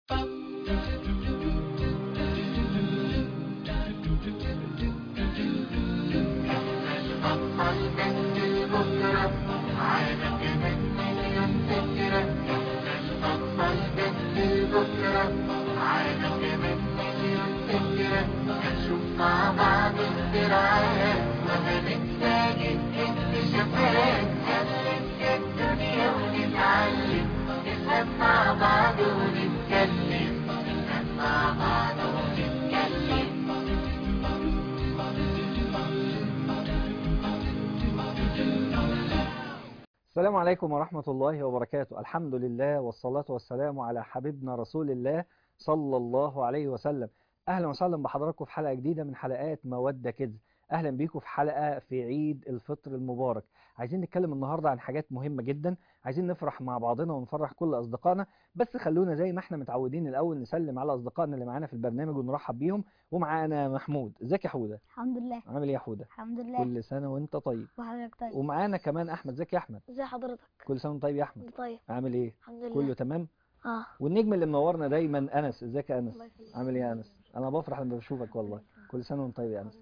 مع بعض اختراعات وهنتفاجئ اكتشافات هنلف الدنيا ونتعلم نفهم مع بعض ونتكلم نفهم مع بعض ونتكلم السلام عليكم ورحمة الله وبركاته الحمد لله والصلاة والسلام على حبيبنا رسول الله صلى الله عليه وسلم أهلا وسهلا بحضراتكم في حلقة جديدة من حلقات مودة كيدز أهلا بيكم في حلقة في عيد الفطر المبارك عايزين نتكلم النهاردة عن حاجات مهمة جدا عايزين نفرح مع بعضنا ونفرح كل أصدقائنا بس خلونا زي ما احنا متعودين الأول نسلم على أصدقائنا اللي معانا في البرنامج ونرحب بيهم ومعانا محمود ازيك يا حودة الحمد لله عامل ايه يا حودة الحمد لله كل سنة وانت طيب وحضرتك طيب ومعانا كمان أحمد ازيك يا أحمد ازي حضرتك كل سنة وانت طيب يا أحمد طيب عامل ايه الحمد لله كله تمام اه والنجم اللي منورنا دايما انس ازيك يا انس الله يخليك. عامل ايه يا انس انا بفرح لما بشوفك والله كل سنه وانت طيب يا انس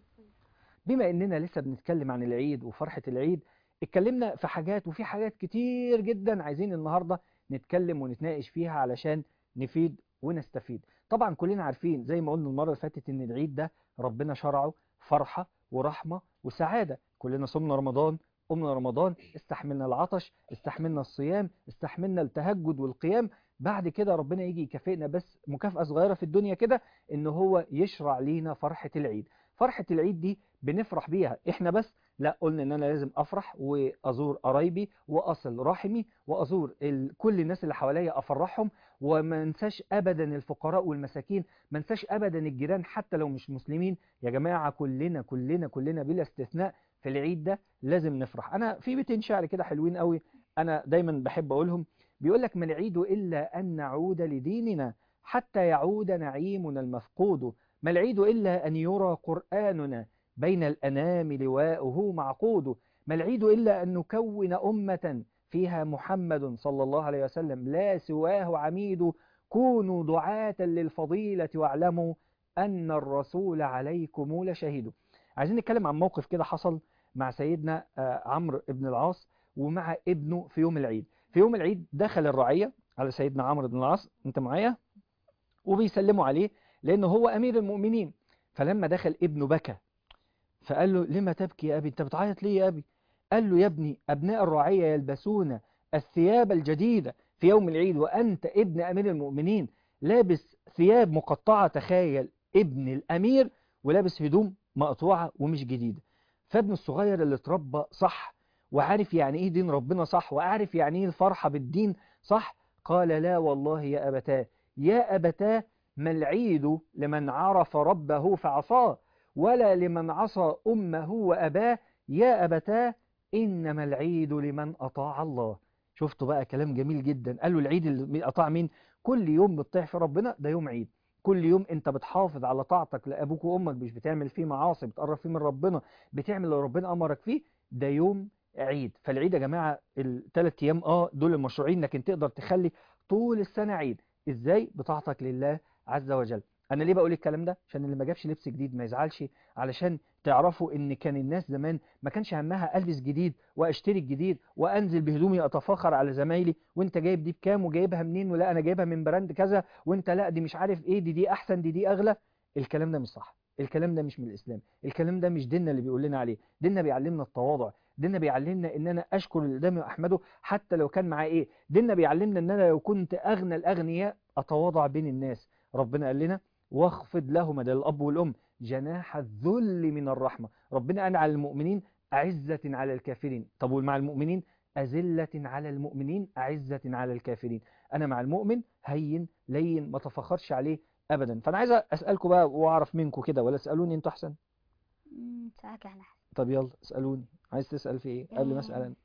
بما اننا لسه بنتكلم عن العيد وفرحه العيد اتكلمنا في حاجات وفي حاجات كتير جدا عايزين النهارده نتكلم ونتناقش فيها علشان نفيد ونستفيد طبعا كلنا عارفين زي ما قلنا المره اللي فاتت ان العيد ده ربنا شرعه فرحه ورحمه وسعاده كلنا صمنا رمضان قمنا رمضان استحملنا العطش استحملنا الصيام استحملنا التهجد والقيام بعد كده ربنا يجي يكافئنا بس مكافأة صغيرة في الدنيا كده ان هو يشرع لينا فرحة العيد فرحة العيد دي بنفرح بيها احنا بس لا قلنا ان انا لازم افرح وازور قرايبي واصل رحمي وازور ال... كل الناس اللي حواليا افرحهم وما انساش ابدا الفقراء والمساكين ما انساش ابدا الجيران حتى لو مش مسلمين يا جماعة كلنا كلنا كلنا بلا استثناء في العيد ده لازم نفرح انا في بيتين شعر كده حلوين قوي انا دايما بحب اقولهم بيقول لك ما العيد إلا أن نعود لديننا حتى يعود نعيمنا المفقود ما العيد إلا أن يرى قرآننا بين الأنام لواؤه معقود ما العيد إلا أن نكون أمة فيها محمد صلى الله عليه وسلم لا سواه عميد كونوا دعاة للفضيلة واعلموا أن الرسول عليكم لشهيد عايزين نتكلم عن موقف كده حصل مع سيدنا آه، عمرو بن العاص ومع ابنه في يوم العيد في يوم العيد دخل الرعية على سيدنا عمرو بن العاص انت معايا وبيسلموا عليه لانه هو امير المؤمنين فلما دخل ابنه بكى فقال له لما تبكي يا ابي انت بتعيط ليه يا ابي قال له يا ابني ابناء الرعية يلبسون الثياب الجديدة في يوم العيد وانت ابن امير المؤمنين لابس ثياب مقطعة تخيل ابن الامير ولابس هدوم مقطوعة ومش جديدة فابنه الصغير اللي اتربى صح وعارف يعني ايه دين ربنا صح وعارف يعني ايه الفرحة بالدين صح قال لا والله يا أبتاه يا أبتاه ما العيد لمن عرف ربه فعصاه ولا لمن عصى أمه وأباه يا أبتاه إنما العيد لمن أطاع الله شفتوا بقى كلام جميل جدا قال له العيد اللي أطاع مين كل يوم بتطيع في ربنا ده يوم عيد كل يوم انت بتحافظ على طاعتك لأبوك وأمك مش بتعمل فيه معاصي بتقرب فيه من ربنا بتعمل اللي ربنا أمرك فيه ده يوم عيد فالعيد يا جماعة الثلاث ايام اه دول المشروعين لكن تقدر تخلي طول السنة عيد ازاي بطاعتك لله عز وجل انا ليه بقول الكلام ده عشان اللي ما جابش لبس جديد ما يزعلش علشان تعرفوا ان كان الناس زمان ما كانش همها البس جديد واشتري الجديد وانزل بهدومي اتفاخر على زمايلي وانت جايب دي بكام وجايبها منين ولا انا جايبها من براند كذا وانت لا دي مش عارف ايه دي دي احسن دي دي اغلى الكلام ده مش صح الكلام ده مش من الاسلام الكلام ده مش ديننا اللي بيقول لنا عليه ديننا بيعلمنا التواضع ديننا بيعلمنا ان انا اشكر اللي قدامي واحمده حتى لو كان معاه ايه ديننا بيعلمنا ان انا لو كنت اغنى الاغنياء اتواضع بين الناس ربنا قال لنا واخفض لهما ده الاب والام جناح الذل من الرحمه ربنا قال على المؤمنين اعزه على الكافرين طب ومع المؤمنين أذلة على المؤمنين أعزة على الكافرين أنا مع المؤمن هين لين ما تفخرش عليه أبدا فأنا عايز أسألكم بقى وأعرف منكم كده ولا اسألوني أنتوا أحسن مم، ساعتك احنا طب يلا اسألوني عايز تسأل في ايه قبل ما اسأل انا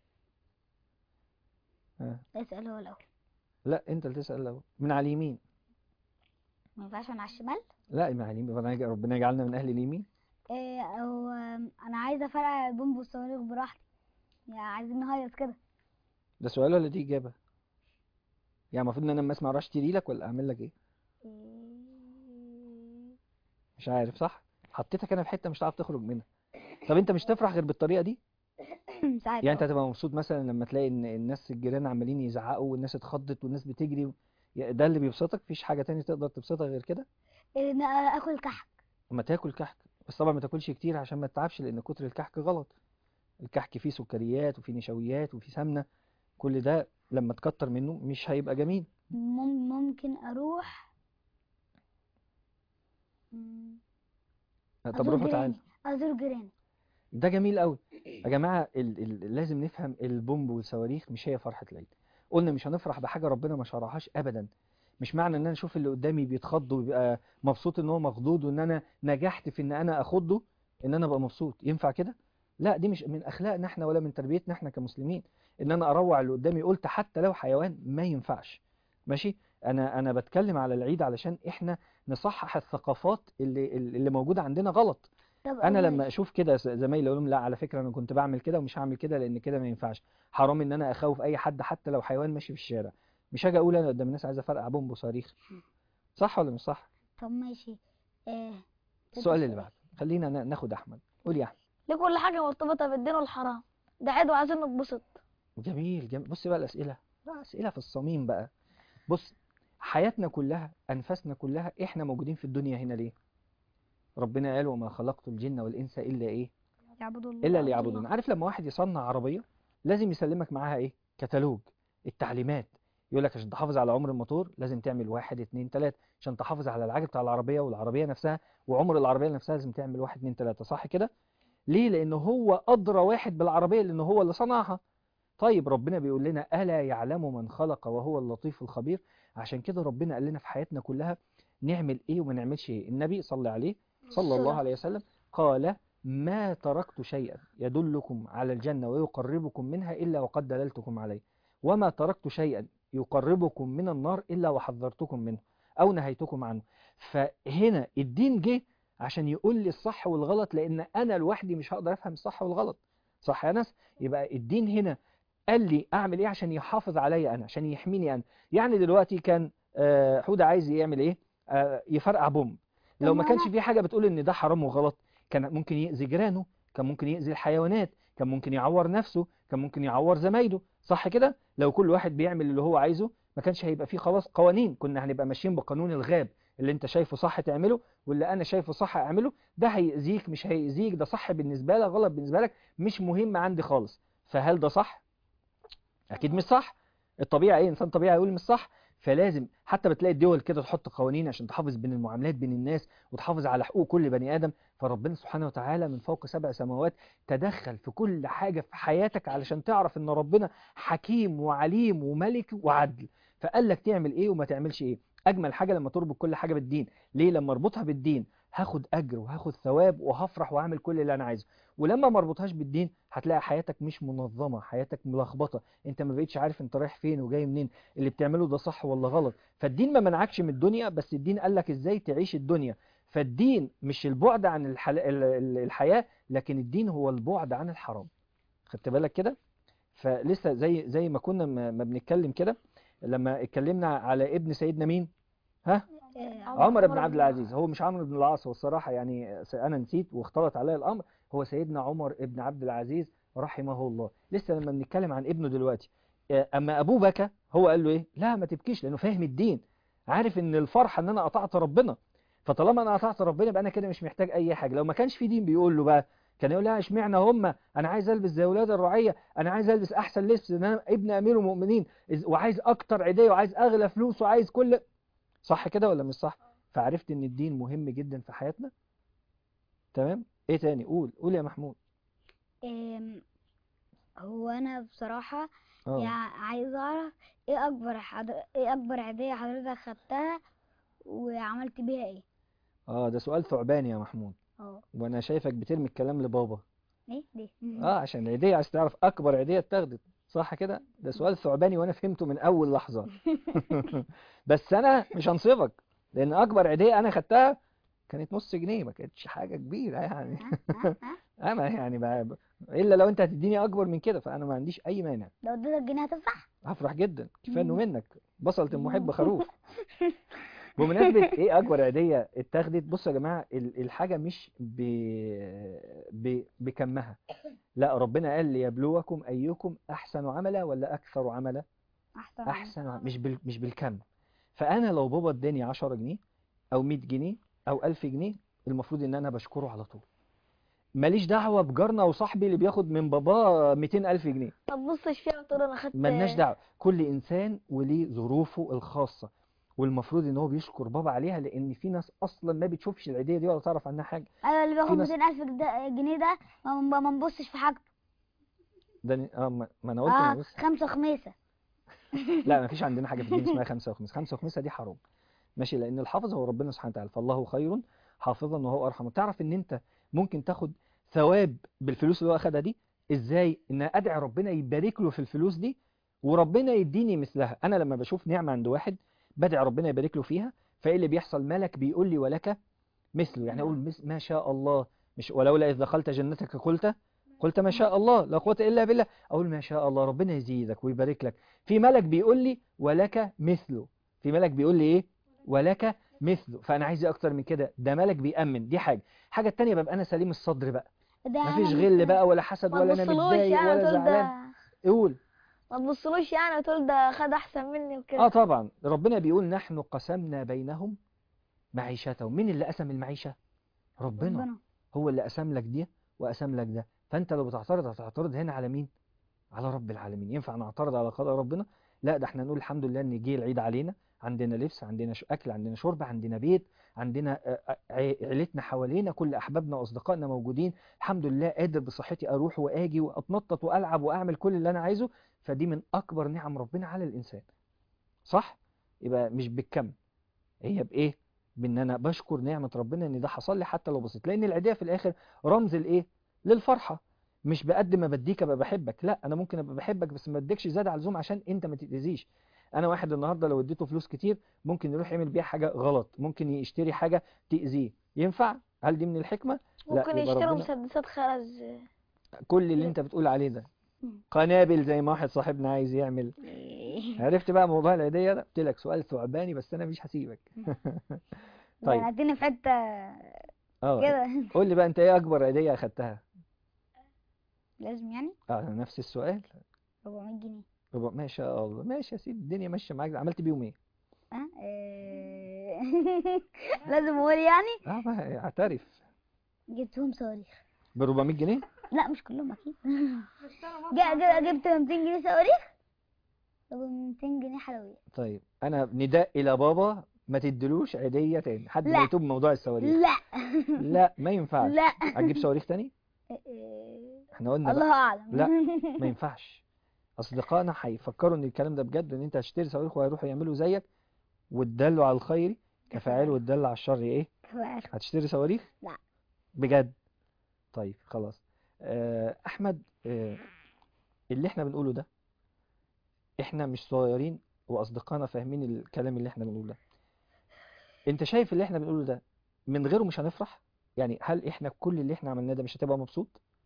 ها. اسأل هو الأول لا انت اللي تسأل الاول من على اليمين ما ينفعش من على الشمال لا من على اليمين ربنا يج- ربنا يجعلنا من اهل اليمين إيه أو آم، أنا عايزة أفرقع البومب والصواريخ براحتي يعني عايزين نهيص كده ده سؤال ولا دي اجابة يعني المفروض ان انا لما اسمع رش تيجي لك ولا اعمل لك ايه إيه، مش عارف صح حطيتك انا في حته مش هتعرف تخرج منها طب انت مش تفرح غير بالطريقه دي مش عارفة يعني انت هتبقى مبسوط مثلا لما تلاقي ان الناس الجيران عمالين يزعقوا والناس اتخضت والناس بتجري و... يا- ده اللي بيبسطك مفيش حاجه تانية تقدر تبسطك غير كده إيه، إن اكل كحك اما تاكل كحك بس طبعا ما تاكلش كتير عشان ما تتعبش لان كتر الكحك غلط الكحك فيه سكريات وفيه نشويات وفيه سمنه كل ده لما تكتر منه مش هيبقى جميل مم- ممكن اروح مم، طب ازور روحوا تعالوا جيراني ازور جيراني ده جميل قوي يا جماعه ال ال لازم نفهم البومب والصواريخ مش هي فرحه العيد قلنا مش هنفرح بحاجه ربنا ما شرعهاش ابدا مش معنى ان انا اشوف اللي قدامي بيتخض ويبقى مبسوط ان هو مخضوض وان انا نجحت في ان انا اخضه ان انا ابقى مبسوط ينفع كده لا دي مش من اخلاقنا احنا ولا من تربيتنا احنا كمسلمين ان انا اروع اللي قدامي قلت حتى لو حيوان ما ينفعش ماشي انا انا بتكلم على العيد علشان احنا نصحح الثقافات اللي اللي موجوده عندنا غلط طب انا أول- لما اشوف كده ز- زمايلي اقول لهم لا على فكره انا كنت بعمل كده ومش هعمل كده لان كده ما ينفعش حرام ان انا اخوف اي حد حتى لو حيوان ماشي في الشارع مش هاجي اقول انا قدام الناس عايز افرقع بومب وصواريخ صح ولا مش صح طب ماشي إيه السؤال اللي بعده خلينا نا- ناخد احمد قول يا احمد ليه كل حاجة مرتبطة بالدين والحرام ده عيد وعايزين نتبسط جميل جميل بص بقى الاسئله لا اسئله في الصميم بقى بص حياتنا كلها انفاسنا كلها احنا موجودين في الدنيا هنا ليه ربنا قال وما خلقت الجن والانس الا ايه يعبدوا الله الا ليعبدون عارف لما واحد يصنع عربيه لازم يسلمك معاها ايه كتالوج التعليمات يقول لك عشان تحافظ على عمر الموتور لازم تعمل واحد اتنين تلاته عشان تحافظ على العجل بتاع العربيه والعربيه نفسها وعمر العربيه نفسها لازم تعمل واحد اتنين تلاته صح كده ليه لان هو ادرى واحد بالعربيه لان هو اللي صنعها طيب ربنا بيقول لنا الا يعلم من خلق وهو اللطيف الخبير عشان كده ربنا قال لنا في حياتنا كلها نعمل ايه وما نعملش ايه النبي صلى عليه صلى الله عليه وسلم قال ما تركت شيئا يدلكم على الجنة ويقربكم منها إلا وقد دللتكم عليه وما تركت شيئا يقربكم من النار إلا وحذرتكم منه أو نهيتكم عنه فهنا الدين جه عشان يقول لي الصح والغلط لأن أنا لوحدي مش هقدر أفهم الصح والغلط صح يا ناس يبقى الدين هنا قال لي أعمل إيه عشان يحافظ عليا أنا عشان يحميني أنا يعني دلوقتي كان آه، حودة عايز يعمل إيه آه، يفرقع بومب لو طب ما ما كانش أنا- في حاجة بتقول إن ده حرام وغلط كان ممكن يأذي جيرانه كان ممكن يأذي الحيوانات كان ممكن يعور نفسه كان ممكن يعور زمايله صح كده لو كل واحد بيعمل اللي هو عايزه ما كانش هيبقى فيه خلاص قوانين كنا هنبقى ماشيين بقانون الغاب اللي انت شايفه صح تعمله واللي انا شايفه صح اعمله ده هيأذيك مش هيأذيك ده صح بالنسبة لك غلط بالنسبة لك مش مهم عندي خالص فهل ده صح اكيد مش صح الطبيعي ايه انسان طبيعي يقول مش صح فلازم حتى بتلاقي الدول كده تحط قوانين عشان تحافظ بين المعاملات بين الناس وتحافظ على حقوق كل بني ادم فربنا سبحانه وتعالى من فوق سبع سماوات تدخل في كل حاجة في حياتك علشان تعرف ان ربنا حكيم وعليم وملك وعدل فقال لك تعمل ايه وما تعملش ايه اجمل حاجة لما تربط كل حاجة بالدين ليه لما اربطها بالدين هاخد اجر وهاخد ثواب وهفرح واعمل كل اللي انا عايزه ولما ما اربطهاش بالدين هتلاقي حياتك مش منظمة حياتك ملخبطة انت ما بقيتش عارف انت رايح فين وجاي منين اللي بتعمله ده صح ولا غلط فالدين ما منعكش من الدنيا بس الدين قال لك ازاي تعيش الدنيا فالدين مش البعد عن الحل... ال- ال- الحياة لكن الدين هو البعد عن الحرام خدت بالك كده فلسه زي زي ما كنا ما ما بنتكلم كده لما اتكلمنا على ابن سيدنا مين ها إيه، عمر بن عبد العزيز هو مش عمرو بن العاص هو الصراحة يعني س- أنا نسيت واختلط عليا الأمر هو سيدنا عمر بن عبد العزيز رحمه الله لسه لما بنتكلم عن ابنه دلوقتي آه، أما أبوه بكى هو قال له إيه لا ما تبكيش لأنه فاهم الدين عارف إن الفرحة إن أنا قطعت ربنا فطالما أنا قطعت ربنا يبقى أنا كده مش محتاج أي حاجة لو ما كانش في دين بيقول له بقى كان يقول لها اشمعنى هم انا عايز البس زي ولاد الرعيه انا عايز البس احسن لبس ان انا ابن امير المؤمنين إز- وعايز اكتر عيديه وعايز اغلى فلوس وعايز كل صح كده ولا مش صح فعرفت ان الدين مهم جدا في حياتنا تمام ايه تاني قول قول يا محمود إيه، هو انا بصراحة اه يعني عايز اعرف ايه اكبر حضر... ايه اكبر عيدية حضرتك خدتها وعملت بيها ايه اه ده سؤال ثعباني يا محمود اه وانا شايفك بترمي الكلام لبابا ايه ليه اه عشان العيديه عايز تعرف اكبر عيديه اتاخدت صح كده ده سؤال ثعباني وانا فهمته من اول لحظه بس انا مش هنصفك لان اكبر عيديه انا خدتها كانت نص جنيه ما كانتش حاجه كبيره يعني ها ها ها انا يعني بقى الا لو انت هتديني اكبر من كده فانا ما عنديش اي مانع لو اديتك جنيه هتفرح هفرح جدا كفايه انه مم. منك بصلة المحب خروف بمناسبة ايه اكبر عيدية اتاخدت بصوا يا جماعة ال- الحاجة مش ب... ب... بكمها لا ربنا قال ليبلوكم ايكم احسن عملا ولا اكثر عملا احسن احسن عملا مش بال... مش بالكم فانا لو بابا اداني 10 جنيه او 100 جنيه او 1000 جنيه المفروض ان انا بشكره على طول ماليش دعوة بجارنا وصاحبي اللي بياخد من باباه 200 ألف جنيه ما تبصش فيها وتقول انا خدت ملناش دعوة كل إنسان وليه ظروفه الخاصة والمفروض إن هو بيشكر بابا عليها لأن في ناس أصلا ما بتشوفش العيدية دي ولا تعرف عنها حاجة انا اللي في بياخد ناس- 200000 جد- جنيه ده ما ما- ما نبصش في حاجته ده ن- اه ما ما أنا قلت اه ما بص خمسة خميسة لا ما فيش عندنا حاجة في الدين اسمها خمسة وخمسة خمسة وخمسة دي حرام ماشي لأن الحافظ هو ربنا سبحانه وتعالى فالله خير حافظا وهو أرحم تعرف إن أنت ممكن تاخد ثواب بالفلوس اللي هو أخدها دي إزاي إن أدعي ربنا يبارك له في الفلوس دي وربنا يديني مثلها أنا لما بشوف نعمة عند واحد بدعي ربنا يبارك له فيها فإيه اللي بيحصل ملك بيقول لي ولك مثله يعني أقول مس- ما شاء الله مش ولولا إذ دخلت جنتك قلت قلت ما شاء الله لا قوة إلا بالله أقول ما شاء الله ربنا يزيدك ويبارك لك في ملك بيقول لي ولك مثله في ملك بيقول لي ايه ولك مثله فانا عايز إيه اكتر من كده ده ملك بيأمن دي حاجه حاجه التانية ببقى انا سليم الصدر بقى ده مفيش أنا غل مثلا- بقى ولا حسد ما ولا انا تبصلوش متضايق يعني ولا وتقول زعلان ده قول ما تبصلوش يعني وتقول ده خد احسن مني وكده اه طبعا ربنا بيقول نحن قسمنا بينهم معيشتهم مين اللي قسم المعيشه ربنا ربنا هو اللي قسم لك دي وقسم لك ده فانت لو بتعترض هتعترض هنا على مين على رب العالمين ينفع نعترض على قضاء ربنا لا ده احنا نقول الحمد لله ان جه العيد علينا عندنا لبس عندنا ش- اكل عندنا شرب عندنا بيت عندنا آه، آه، عي- عيلتنا حوالينا كل احبابنا واصدقائنا موجودين الحمد لله قادر بصحتي اروح واجي واتنطط والعب واعمل كل اللي انا عايزه فدي من اكبر نعم ربنا على الانسان صح يبقى مش بالكم هي بايه بان انا بشكر نعمة ربنا ان ده حصل لي حتى لو بسيط لان العيدية في الاخر رمز الايه للفرحة مش بقد ما بديك ابقى بحبك لا انا ممكن ابقى بحبك بس ما اديكش زيادة على اللزوم عشان انت ما تتاذيش انا واحد النهارده لو اديته فلوس كتير ممكن يروح يعمل بيها حاجة غلط ممكن يشتري حاجة تأذيه ينفع هل دي من الحكمة لا ممكن يبقى يشتروا ربنا مسدسات خرز كل اللي انت بتقول عليه ده مم. قنابل زي ما واحد صاحبنا عايز يعمل عرفت بقى موضوع العيدية ده قلت لك سؤال ثعباني بس انا مش هسيبك طيب. طيب هتديني في حتة اه كده قول لي بقى انت ايه اكبر عيدية اخدتها لازم يعني اه نفس السؤال 400 جنيه ربع ما شاء الله ماشي يا سيدي الدنيا ماشيه معاك عملت بيهم ايه ها إيه، لازم اقول يعني اه ما اعترف جبتهم صواريخ ب 400 جنيه لا مش كلهم اكيد جا- جا- جبت 200 جنيه صواريخ طب 200 جنيه حلويات طيب انا نداء الى بابا ما تدلوش عيديه تاني حد ما لا. يتوب من موضوع الصواريخ لا لا ما ينفعش لا هتجيب صواريخ تاني إيه، احنا قلنا بقى الله اعلم لا. ما ينفعش اصدقائنا هيفكروا ان الكلام ده بجد ان انت هتشتري صواريخ وهيروحوا يعملوا زيك وتدلوا على الخير كفاعل وتدل على الشر ايه هتشتري صواريخ لا. بجد طيب خلاص آه، احمد آه، اللي احنا بنقوله ده احنا مش صغيرين واصدقائنا فاهمين الكلام اللي احنا بنقوله ده انت شايف اللي احنا بنقوله ده من غيره مش هنفرح يعني هل احنا كل اللي احنا عملناه ده مش هتبقى مبسوط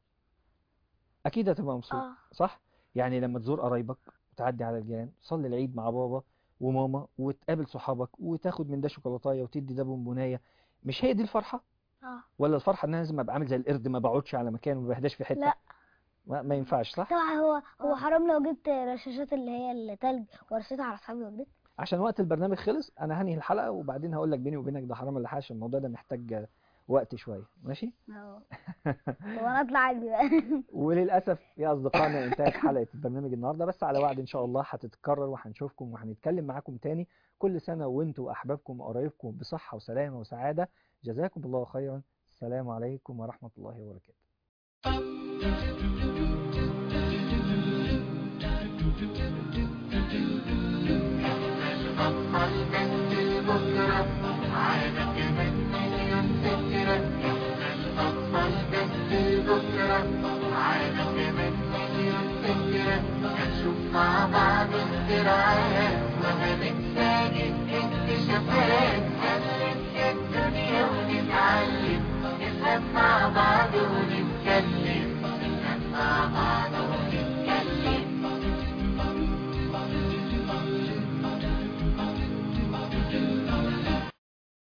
اكيد هتبقى مبسوط اه صح يعني لما تزور قرايبك وتعدي على الجيران تصلي العيد مع بابا وماما وتقابل صحابك وتاخد من ده شوكولاتايه وتدي ده بونبونايه مش هي دي الفرحه اه ولا الفرحه ان انا لازم ابقى عامل زي القرد ما بقعدش على مكان وما بهداش في حته لا. ما, ما ينفعش صح طبعا هو هو حرام لو جبت رشاشات اللي هي التلج ورشيتها على اصحابي وجدت عشان وقت البرنامج خلص انا هنهي الحلقه وبعدين هقول لك بيني وبينك ده حرام ولا حاجه عشان الموضوع ده محتاج وقت شويه ماشي اه هو انا اطلع عادي بقى وللاسف يا اصدقائنا انتهت حلقه البرنامج النهارده بس على وعد ان شاء الله هتتكرر وهنشوفكم وهنتكلم معاكم تاني كل سنه وانتم واحبابكم وقرايبكم بصحه وسلامه وسعاده جزاكم الله خيرا السلام عليكم ورحمه الله وبركاته الأطفال بنت بكرة عينك مني